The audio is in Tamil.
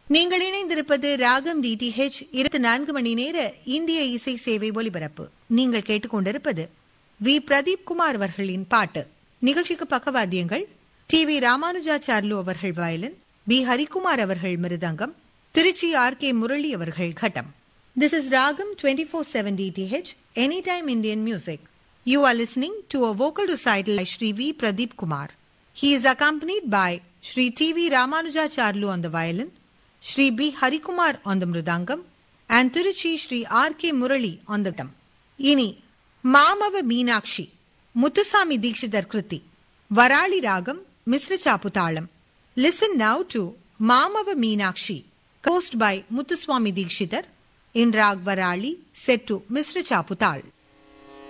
நீங்கள் இணைந்திருப்பது ராகம் டிடிஹெச் இருபத்தி நான்கு மணி நேர இந்திய இசை சேவை ஒலிபரப்பு நீங்கள் கேட்டுக்கொண்டிருப்பது வி பிரதீப் குமார் அவர்களின் பாட்டு நிகழ்ச்சிக்கு பக்கவாத்தியங்கள் டி வி ராமானுஜாச்சார்லு அவர்கள் வயலின் பி ஹரிகுமார் அவர்கள் மிருதங்கம் திருச்சி ஆர் கே முரளி அவர்கள் ghatam this is ragam twenty four seven DTH any time Indian music you are listening to a vocal recital by Shri V. Pradeep Kumar. He is accompanied by Shri T. V. Ramanujacharlu on the violin, Shri B. Harikumar on the mridangam, and Tiruchi Shri R. K. Murali on the tam. இனி மாமவ Meenakshi Muthusamy Dikshitar kriti Varali ragam Misra Chaputalam listen now to Mamava Meenakshi composed by Muthuswami Dikshitar in raag Varali set to Misra சாப்புதாள்